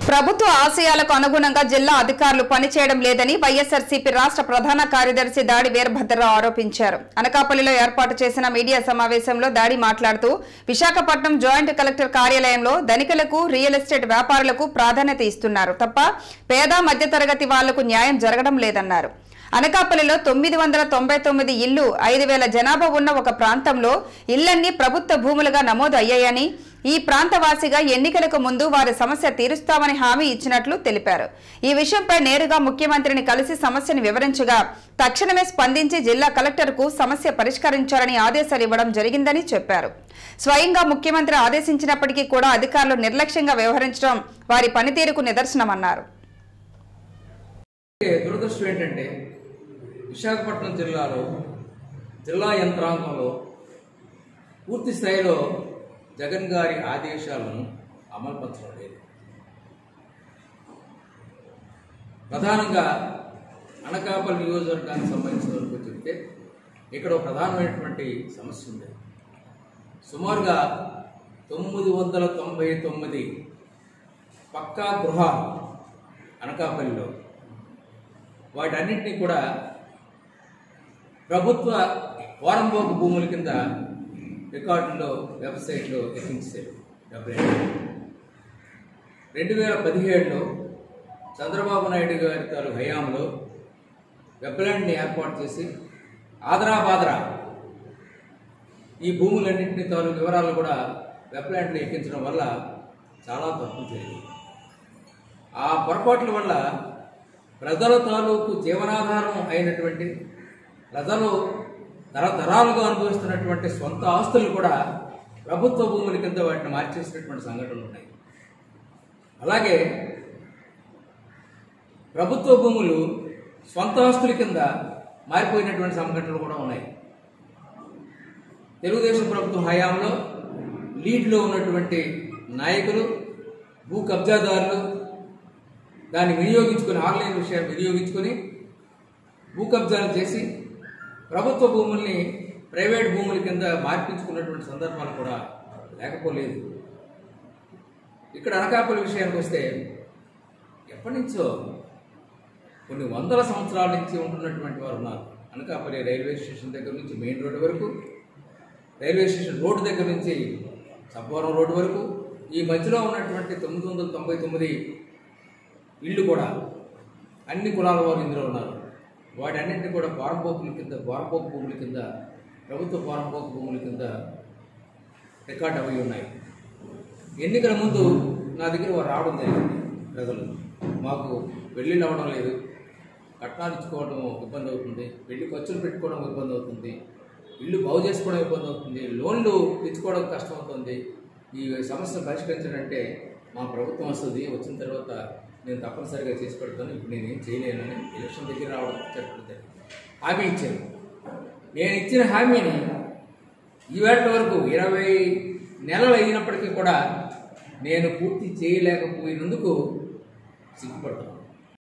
ప్రభుత్వ ఆశయాలకు అనుగుణంగా జిల్లా అధికారులు పనిచేయడం లేదని వైఎస్ఆర్సీపీ రాష్ట్ర ప్రధాన కార్యదర్శి దాడి వీరభద్రరావు ఆరోపించారు అనకాపల్లిలో ఏర్పాటు చేసిన మీడియా సమావేశంలో దాడి మాట్లాడుతూ విశాఖపట్నం జాయింట్ కలెక్టర్ కార్యాలయంలో ధనికులకు రియల్ ఎస్టేట్ వ్యాపారులకు ప్రాధాన్యత ఇస్తున్నారు తప్ప పేద మధ్యతరగతి వాళ్లకు న్యాయం జరగడం లేదన్నారు అనకాపల్లిలో తొమ్మిది వందల తొంభై తొమ్మిది ఇళ్లు ఐదు వేల జనాభా ఉన్న ఒక ప్రాంతంలో ఇళ్లన్నీ ప్రభుత్వ భూములుగా నమోదు అయ్యాయని ఈ ప్రాంతవాసిగా ఎన్నికలకు ముందు వారి సమస్య తీరుస్తామని హామీ ఇచ్చినట్లు తెలిపారు ఈ విషయంపై నేరుగా ముఖ్యమంత్రిని కలిసి సమస్యను వివరించగా తక్షణమే స్పందించి జిల్లా కలెక్టర్కు సమస్య పరిష్కరించాలని ఆదేశాలు ఇవ్వడం జరిగిందని చెప్పారు స్వయంగా ముఖ్యమంత్రి ఆదేశించినప్పటికీ కూడా అధికారులు నిర్లక్ష్యంగా వ్యవహరించడం వారి పనితీరుకు నిదర్శనమన్నారు అయితే దురదృష్టం ఏంటంటే విశాఖపట్నం జిల్లాలో జిల్లా యంత్రాంగంలో పూర్తి స్థాయిలో జగన్ గారి ఆదేశాలను అమలుపరచడం లేదు ప్రధానంగా అనకాపల్లి నియోజకవర్గానికి సంబంధించిన వరకు చెప్తే ఇక్కడ ఒక ప్రధానమైనటువంటి సమస్య ఉంది సుమారుగా తొమ్మిది వందల తొంభై తొమ్మిది పక్కా గృహాలు అనకాపల్లిలో వాటన్నింటినీ కూడా ప్రభుత్వ వారంపోకు భూముల కింద రికార్డుల్లో వెబ్సైట్లో ఎక్కించారు డెబ్బై రెండు వేల పదిహేడులో చంద్రబాబు నాయుడు గారి తాలూ హయాంలో వెబ్లాండ్ని ఏర్పాటు చేసి ఆదరా బాదరా ఈ భూములన్నింటినీ తాలూ వివరాలు కూడా వెబ్లాండ్లో ఎక్కించడం వల్ల చాలా తప్పులు జరిగింది ఆ పొరపాట్ల వల్ల ప్రజల తాలూకు జీవనాధారం అయినటువంటి ప్రజలు తరతరాలుగా అనుభవిస్తున్నటువంటి సొంత ఆస్తులు కూడా ప్రభుత్వ భూముల కింద వాటిని మార్చేసినటువంటి సంఘటనలు ఉన్నాయి అలాగే ప్రభుత్వ భూములు సొంత ఆస్తుల కింద మారిపోయినటువంటి సంఘటనలు కూడా ఉన్నాయి తెలుగుదేశం ప్రభుత్వం హయాంలో లీడ్లో ఉన్నటువంటి నాయకులు భూ కబ్జాదారులు దాన్ని వినియోగించుకొని ఆన్లైన్ విషయాన్ని వినియోగించుకొని భూ కబ్జాలు చేసి ప్రభుత్వ భూముల్ని ప్రైవేట్ భూముల కింద మార్పించుకున్నటువంటి సందర్భాలు కూడా లేకపోలేదు ఇక్కడ అనకాపల్లి విషయానికి వస్తే ఎప్పటి నుంచో కొన్ని వందల సంవత్సరాల నుంచి ఉంటున్నటువంటి వారు ఉన్నారు అనకాపల్లి రైల్వే స్టేషన్ దగ్గర నుంచి మెయిన్ రోడ్డు వరకు రైల్వే స్టేషన్ రోడ్డు దగ్గర నుంచి సబ్బవరం రోడ్డు వరకు ఈ మధ్యలో ఉన్నటువంటి తొమ్మిది వందల తొంభై తొమ్మిది ఇళ్ళు కూడా అన్ని కులాల వారు ఇందులో ఉన్నారు వాటన్నింటినీ కూడా పారంపోకుల కింద పారంపోకు భూముల కింద ప్రభుత్వ పారంపోకు భూముల కింద రికార్డ్ అవి ఉన్నాయి ఎన్నికల ముందు నా దగ్గర వారు రావడం జరిగింది ప్రజలు మాకు పెళ్ళి అవ్వడం లేదు కట్నాలు ఇచ్చుకోవడం ఇబ్బంది అవుతుంది పెళ్లి ఖర్చులు పెట్టుకోవడం ఇబ్బంది అవుతుంది ఇల్లు బాగు చేసుకోవడం ఇబ్బంది అవుతుంది లోన్లు తెచ్చుకోవడం కష్టం అవుతుంది ఈ సమస్యను పరిష్కరించాలంటే మా ప్రభుత్వం వస్తుంది వచ్చిన తర్వాత నేను తప్పనిసరిగా చేసి పెడతాను ఇప్పుడు నేను ఏం చేయలేనని ఎలక్షన్ దగ్గర రావడం చెప్పడం జరిగింది హామీ ఇచ్చాను నేను ఇచ్చిన హామీని ఈవేళ వరకు ఇరవై నెలలు అయినప్పటికీ కూడా నేను పూర్తి చేయలేకపోయినందుకు సిగ్గుపడుతున్నాను